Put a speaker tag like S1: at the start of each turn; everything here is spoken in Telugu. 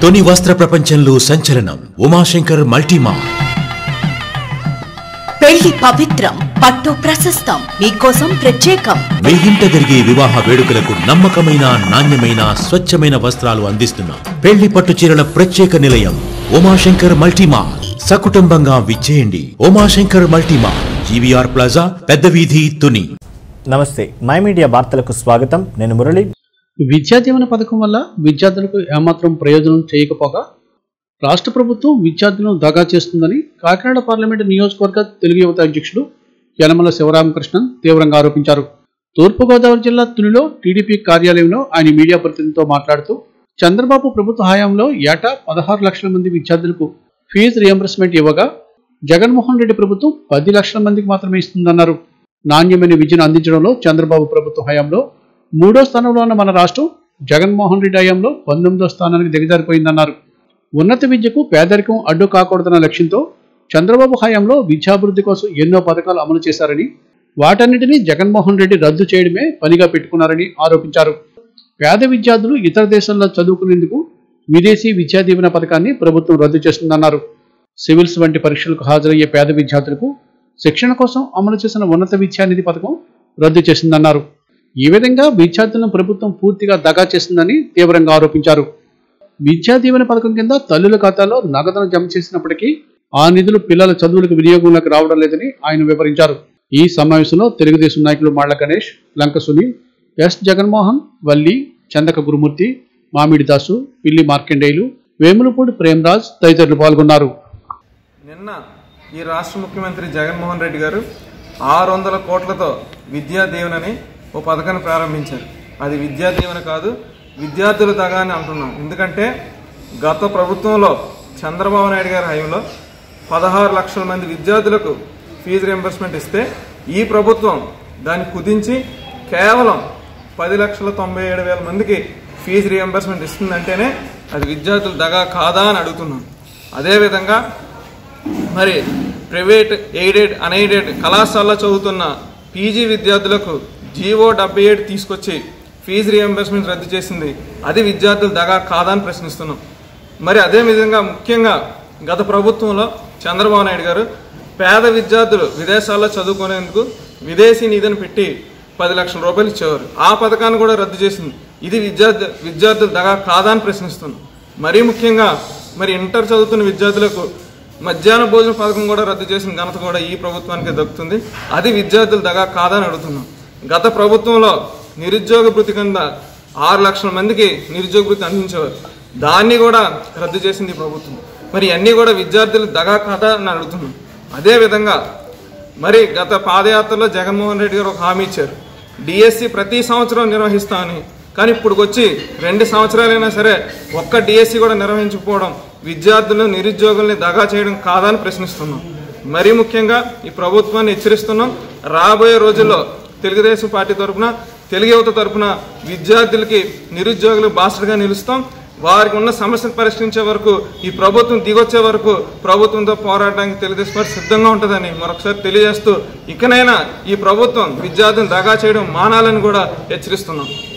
S1: తొని వస్త్ర ప్రపంచంలో సంచలనం ఉమాశంకర్ మల్టీమా
S2: పెళ్లి పవిత్రం పట్టు ప్రశస్తం మీకోసం ప్రత్యేకం
S1: మీ ఇంట జరిగే వివాహ వేడుకలకు నమ్మకమైన నాణ్యమైన స్వచ్ఛమైన వస్త్రాలు అందిస్తున్నాం పెళ్లి పట్టు చీరల ప్రత్యేక నిలయం ఉమాశంకర్ మల్టీమా సకుటుంబంగా విచ్చేయండి ఉమాశంకర్ మల్టీమా జీవీఆర్ ప్లాజా పెద్ద వీధి తుని
S3: నమస్తే మై మీడియా వార్తలకు స్వాగతం నేను మురళి
S4: విద్యా దీవెన పథకం వల్ల విద్యార్థులకు ఏమాత్రం ప్రయోజనం చేయకపోగా రాష్ట్ర ప్రభుత్వం విద్యార్థులను దగా చేస్తుందని కాకినాడ పార్లమెంటు నియోజకవర్గ తెలుగు యువత అధ్యక్షుడు యనమల శివరామకృష్ణన్ తీవ్రంగా ఆరోపించారు తూర్పుగోదావరి జిల్లా తునిలో టీడీపీ కార్యాలయంలో ఆయన మీడియా ప్రతినిధితో మాట్లాడుతూ చంద్రబాబు ప్రభుత్వ హయాంలో ఏటా పదహారు లక్షల మంది విద్యార్థులకు ఫీజు రియంబర్స్మెంట్ ఇవ్వగా జగన్మోహన్ రెడ్డి ప్రభుత్వం పది లక్షల మందికి మాత్రమే ఇస్తుందన్నారు నాణ్యమైన విద్యను అందించడంలో చంద్రబాబు ప్రభుత్వ హయాంలో మూడో స్థానంలో ఉన్న మన రాష్ట్రం జగన్మోహన్ రెడ్డి హయాంలో పంతొమ్మిదో స్థానానికి దిగజారిపోయిందన్నారు ఉన్నత విద్యకు పేదరికం అడ్డు కాకూడదన్న లక్ష్యంతో చంద్రబాబు హయాంలో విద్యాభివృద్ధి కోసం ఎన్నో పథకాలు అమలు చేశారని వాటన్నిటినీ జగన్మోహన్ రెడ్డి రద్దు చేయడమే పనిగా పెట్టుకున్నారని ఆరోపించారు పేద విద్యార్థులు ఇతర దేశాల్లో చదువుకునేందుకు విదేశీ విద్యా దీవెన పథకాన్ని ప్రభుత్వం రద్దు చేస్తుందన్నారు సివిల్స్ వంటి పరీక్షలకు హాజరయ్యే పేద విద్యార్థులకు శిక్షణ కోసం అమలు చేసిన ఉన్నత విద్యానిధి పథకం రద్దు చేసిందన్నారు ఈ విధంగా విద్యార్థులను ప్రభుత్వం పూర్తిగా దగా చేసిందని తీవ్రంగా ఆరోపించారు విద్యా దీవెన పథకం కింద తల్లుల ఖాతాలో నగదును జమ చేసినప్పటికీ ఆ నిధులు పిల్లల చదువులకు వినియోగంలోకి రావడం లేదని ఆయన వివరించారు ఈ సమావేశంలో తెలుగుదేశం నాయకులు మాళ్ల గణేష్ లంక సునీల్ ఎస్ జగన్మోహన్ వల్లి చందక గురుమూర్తి మామిడి దాసు పిల్లి మార్కండేయులు వేములపూడి ప్రేమరాజ్ తదితరులు పాల్గొన్నారు
S5: నిన్న ఈ రాష్ట్ర ముఖ్యమంత్రి జగన్మోహన్ రెడ్డి గారు ఆరు వందల కోట్లతో విద్యా దీవెనని ఓ పథకాన్ని ప్రారంభించారు అది విద్యా దీవెన కాదు విద్యార్థుల తగా అని అంటున్నాం ఎందుకంటే గత ప్రభుత్వంలో చంద్రబాబు నాయుడు గారి హయాంలో పదహారు లక్షల మంది విద్యార్థులకు ఫీజు రియంబర్స్మెంట్ ఇస్తే ఈ ప్రభుత్వం దాన్ని కుదించి కేవలం పది లక్షల తొంభై ఏడు వేల మందికి ఫీజు రియంబర్స్మెంట్ ఇస్తుందంటేనే అది విద్యార్థులు దగా కాదా అని అడుగుతున్నాం అదేవిధంగా మరి ప్రైవేట్ ఎయిడెడ్ అన్ఎయిడెడ్ కళాశాలలో చదువుతున్న పీజీ విద్యార్థులకు జీవో డెబ్బై ఏడు తీసుకొచ్చి ఫీజు రియంబర్స్మెంట్ రద్దు చేసింది అది విద్యార్థులు దగా కాదని ప్రశ్నిస్తున్నాం మరి అదే విధంగా ముఖ్యంగా గత ప్రభుత్వంలో చంద్రబాబు నాయుడు గారు పేద విద్యార్థులు విదేశాల్లో చదువుకునేందుకు విదేశీ నిధిని పెట్టి పది లక్షల రూపాయలు ఇచ్చేవారు ఆ పథకాన్ని కూడా రద్దు చేసింది ఇది విద్యార్థి విద్యార్థులు దగా కాదని ప్రశ్నిస్తున్నాం మరీ ముఖ్యంగా మరి ఇంటర్ చదువుతున్న విద్యార్థులకు మధ్యాహ్న భోజన పథకం కూడా రద్దు చేసిన ఘనత కూడా ఈ ప్రభుత్వానికి దక్కుతుంది అది విద్యార్థులు దగా కాదని అడుగుతున్నాం గత ప్రభుత్వంలో నిరుద్యోగ భృతి కింద ఆరు లక్షల మందికి నిరుద్యోగ భృతి అందించేవారు దాన్ని కూడా రద్దు చేసింది ఈ ప్రభుత్వం మరి అన్నీ కూడా విద్యార్థులు దగా కాదా అని అడుగుతున్నాం అదేవిధంగా మరి గత పాదయాత్రలో జగన్మోహన్ రెడ్డి గారు ఒక హామీ ఇచ్చారు డిఎస్సి ప్రతి సంవత్సరం నిర్వహిస్తామని కానీ ఇప్పుడు వచ్చి రెండు సంవత్సరాలైనా సరే ఒక్క డిఎస్సి కూడా నిర్వహించకపోవడం విద్యార్థులు నిరుద్యోగుల్ని దగా చేయడం కాదని ప్రశ్నిస్తున్నాం మరీ ముఖ్యంగా ఈ ప్రభుత్వాన్ని హెచ్చరిస్తున్నాం రాబోయే రోజుల్లో తెలుగుదేశం పార్టీ తరఫున తెలుగు యువత తరఫున విద్యార్థులకి నిరుద్యోగులు బాసటగా నిలుస్తాం వారికి ఉన్న సమస్యను పరిష్కరించే వరకు ఈ ప్రభుత్వం దిగొచ్చే వరకు ప్రభుత్వంతో పోరాడడానికి తెలుగుదేశం పార్టీ సిద్ధంగా ఉంటుందని మరొకసారి తెలియజేస్తూ ఇకనైనా ఈ ప్రభుత్వం విద్యార్థులను దగా చేయడం మానాలని కూడా హెచ్చరిస్తున్నాం